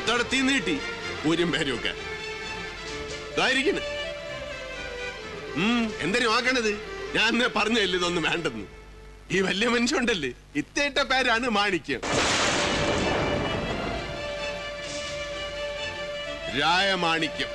മുഖത്തോടെ തീ നീട്ടി ഊരും പേരും ഒക്കെ ഇതായിരിക്കണ് ഉം എന്തിനു നോക്കണത് ഞാൻ അന്നേ പറഞ്ഞല്ലേ ഇതൊന്നും വേണ്ടെന്ന് ഈ വലിയ മനുഷ്യണ്ടല്ലേ ഇത്തേറ്റ പേരാണ് മാണിക്യം രായമാണിക്യം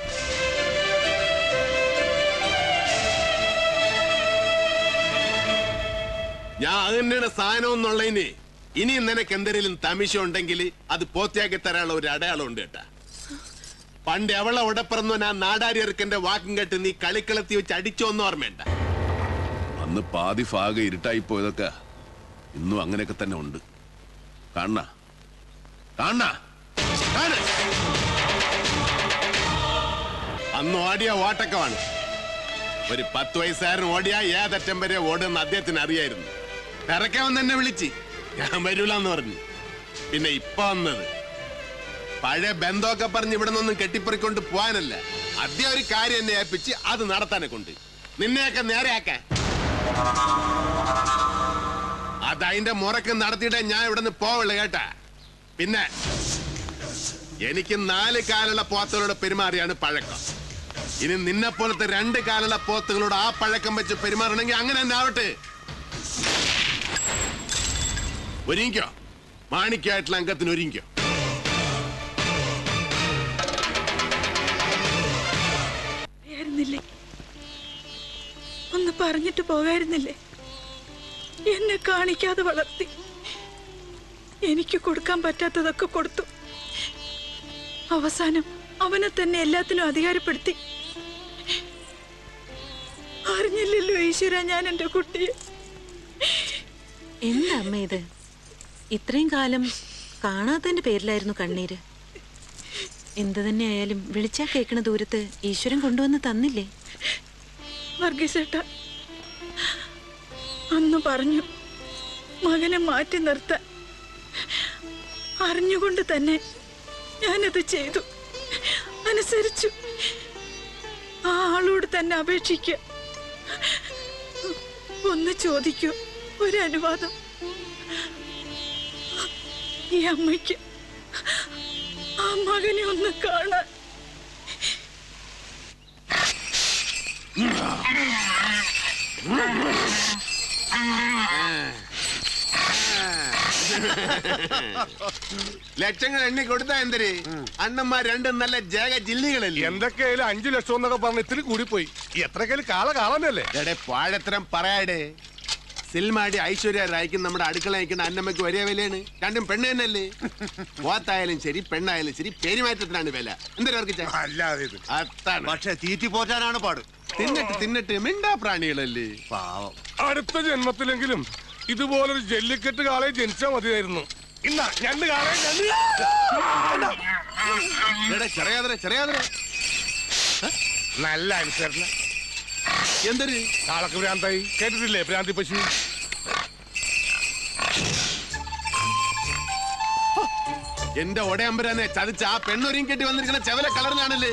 ഞാൻ അത് തന്നെയാണ് സാധനം എന്നുള്ളതിന് ഇനിയും നിനക്ക് എന്തെങ്കിലും തമിശ ഉണ്ടെങ്കിൽ അത് പൂർത്തിയാക്കി തരാനുള്ള ഒരു അടയാളം ഉണ്ട് കേട്ടാ പണ്ട് എവളെ ഉടപ്പിറന്നു ആ നാടാരിയർക്കെന്റെ വാക്കും കേട്ട് നീ കളിക്കളത്തി വെച്ച് അടിച്ചോന്ന് ഓർമ്മയുണ്ട അന്ന് പാതി ഭാഗം ഇരുട്ടായി പോയതൊക്കെ ഇന്നും അങ്ങനെയൊക്കെ തന്നെ ഉണ്ട് കാണണ കാണണ കാണ്. അന്ന് ഓടിയ ഓട്ടക്കമാണ് ഒരു പത്ത് വയസ്സുകാരൻ ഓടിയ ഏതറ്റം വരെ ഓടുന്ന അദ്ദേഹത്തിന് അറിയായിരുന്നു പിറക്കവൻ തന്നെ വിളിച്ച് ഞാൻ വരൂലെന്ന് പറഞ്ഞു പിന്നെ ഇപ്പൊ വന്നത് പഴയ ബന്ധമൊക്കെ പറഞ്ഞ് ഇവിടെ നിന്നൊന്നും കെട്ടിപ്പറിക്കൊണ്ട് പോകാനല്ല ആദ്യം ഒരു കാര്യം എന്നെ ഏൽപ്പിച്ച് അത് നടത്താനെ കൊണ്ട് നിന്നെയൊക്കെ നേരെയാക്കാൻ അത് അതിന്റെ മുറക്ക് നടത്തിയിട്ടേ ഞാൻ ഇവിടെ നിന്ന് പോവുള്ളൂ കേട്ടാ പിന്നെ എനിക്ക് നാല് കാലുള്ള പോത്തുകളോട് പെരുമാറിയാണ് പഴക്കം ഇനി നിന്നെ പോലത്തെ രണ്ട് കാലുള്ള പോത്തുകളോട് ആ പഴക്കം വെച്ച് പെരുമാറണമെങ്കിൽ അങ്ങനെ തന്നെ ആവട്ടെ ഒരുങ്ങിക്കോ മാണിക്കായിട്ടുള്ള അംഗത്തിന് ഒരുങ്ങിക്കോ ആയിരുന്നില്ലേ ഒന്ന് പറഞ്ഞിട്ട് പോകായിരുന്നില്ലേ എന്നെ കാണിക്കാതെ വളർത്തി എനിക്ക് കൊടുക്കാൻ പറ്റാത്തതൊക്കെ കൊടുത്തു അവസാനം അവനെ തന്നെ എല്ലാത്തിനും അധികാരപ്പെടുത്തി അറിഞ്ഞില്ലല്ലോ ഈശ്വര ഞാൻ എൻ്റെ കുട്ടിയെ എന്താ അമ്മ ഇത് ഇത്രയും കാലം കാണാത്തതിന്റെ പേരിലായിരുന്നു കണ്ണീര് എന്തു തന്നെ ആയാലും വിളിച്ചാ കേൾക്കണ ദൂരത്ത് ഈശ്വരൻ കൊണ്ടുവന്ന് തന്നില്ലേ വർഗീസേട്ട അന്ന് പറഞ്ഞു മകനെ മാറ്റി നിർത്താൻ അറിഞ്ഞുകൊണ്ട് തന്നെ ഞാനത് ചെയ്തു അനുസരിച്ചു ആ ആളോട് തന്നെ അപേക്ഷിക്കുക ഒന്ന് ചോദിക്കൂ ഒരു അനുവാദം ഈ അമ്മയ്ക്ക് ആ മകനെ ഒന്ന് കാണാൻ ലക്ഷങ്ങൾ എണ്ണി കൊടുത്താ എന്തര് അണ്ണന്മാർ രണ്ടും നല്ല ജാഗ ജില്ലികളല്ലേ എന്തൊക്കെയായാലും അഞ്ചു ലക്ഷം എന്നൊക്കെ പറഞ്ഞ് ഇത്തിരി കൂടിപ്പോയി എത്രക്കായാലും കാള കാളന്നല്ലേ എടെ പാഴത്തരം പറയാടേ സിൽമാടി ഐശ്വര്യ റായ്ക്കും നമ്മുടെ അടുക്കള അയക്കുന്ന അന്നമ്മയ്ക്ക് ഒരേ വിലയാണ് രണ്ടും പെണ്ണ് തന്നെയല്ലേ പോത്തായാലും ശരി പെണ്ണായാലും ശരി പെരുമാറ്റത്തിനാണ് വില എന്തൊരു അല്ലാതെ ഇത് അതാണ് പക്ഷെ തീറ്റി പോറ്റാനാണ് പാട് തിന്നിട്ട് തിന്നിട്ട് മിണ്ടാ പ്രാണികളല്ലേ പാവം അടുത്ത ജന്മത്തിലെങ്കിലും ഇതുപോലൊരു ജല്ലിക്കെട്ട് കാളയെ ജനിച്ചാൽ മതിയായിരുന്നു ഇന്ന ഞണ്ട് കാളയെ ഞണ്ട് എടാ ചെറിയാതര ചെറിയാതര നല്ല അനുസരണം എന്തൊരു കാളക്ക് ഭ്രാന്തായി കേട്ടിട്ടില്ലേ ഭ്രാന്തി പശു എന്റെ ഒടയമ്പരാനെ ചതിച്ച ആ പെണ്ണൊരിയും കെട്ടി വന്നിരിക്കുന്ന ചെവല കളറിലാണല്ലേ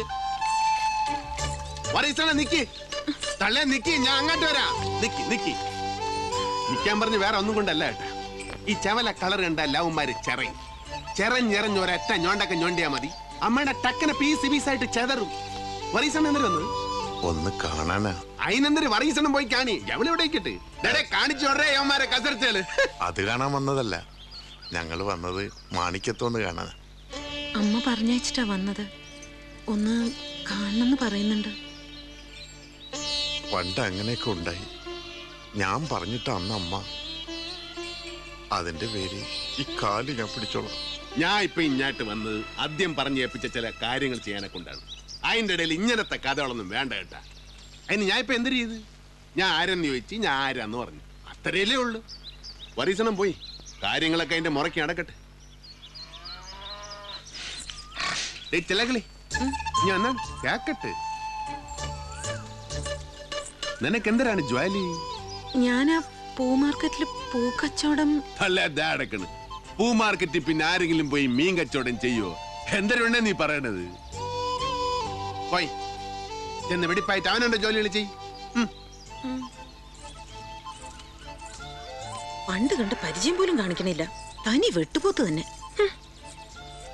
വറീസണ നിക്കി തള്ളേ നിക്കി ഞാൻ അങ്ങോട്ട് വരാം നിക്കി നിക്കി നിക്കാൻ പറഞ്ഞ് വേറെ ഒന്നും കൊണ്ടല്ല ഏട്ടാ ഈ ചെവല കളർ കണ്ട ലവന്മാര് ചെറയും ചെറഞ്ഞെറഞ്ഞ് ഒരൊറ്റ ഞോണ്ടൊക്കെ ഞോണ്ടിയാ മതി അമ്മയുടെ ടക്കനെ പീസ് പീസായിട്ട് ചെതറും വറീസണ എന്തിനു വന്നത് ഒന്ന് കാണാനാ അതിനെന്തൊരു വറീസണം പോയി കാണി എവിടെ ഇട്ടിട്ട് കാണിച്ചോടേ യവന്മാരെ കസർച്ചേല് അത് കാണാൻ വന്നതല്ല ഞങ്ങൾ വന്നത് മാണിക്കത്തോന്ന് കാണാൻ അമ്മ പറഞ്ഞയച്ചിട്ടാ വന്നത് ഒന്ന് കാണണമെന്ന് പറയുന്നുണ്ട് പണ്ട് അങ്ങനെയൊക്കെ ഉണ്ടായി ഞാൻ പറഞ്ഞിട്ട് അന്ന് അമ്മ അതിന്റെ പേര് ഈ കാല് ഞാൻ പിടിച്ചോളാം ഞാൻ ഇപ്പൊ ഇങ്ങാട്ട് വന്നത് ആദ്യം പറഞ്ഞു ഏൽപ്പിച്ച ചില കാര്യങ്ങൾ ചെയ്യാനെ കൊണ്ടാണ് അതിന്റെ ഇടയിൽ ഇങ്ങനത്തെ കഥകളൊന്നും വേണ്ട കേട്ടാ അതിന് ഞാൻ ഇപ്പൊ എന്ത് ചെയ്ത് ഞാൻ ആരെന്ന് ചോദിച്ചു ഞാൻ ആരാന്ന് പറഞ്ഞു അത്രയല്ലേ ഉള്ളു വരീസണം പോയി കാര്യങ്ങളൊക്കെ അതിന്റെ മുറയ്ക്ക് നടക്കട്ടെ ഡേയ് ചെല്ലകളി ഞാൻ കേക്കട്ടെ നിനക്ക് എന്തരാണ് ജ്വാലി ഞാൻ ആ പൂ മാർക്കറ്റിൽ പൂ കച്ചവടം അല്ല ദാ അടക്കണ് പൂ മാർക്കറ്റിൽ പിന്നെ ആരെങ്കിലും പോയി മീൻ കച്ചവടം ചെയ്യോ എന്തരവണ്ണ നീ പറയണത് പോയി ചെന്ന് വെടിപ്പായിട്ട് അവനുണ്ട് ജോലികൾ ചെയ് ഉം. പണ്ട് കണ്ട് പരിചയം പോലും കാണിക്കണില്ല തനി വെട്ടുപോത്ത് തന്നെ ഹും.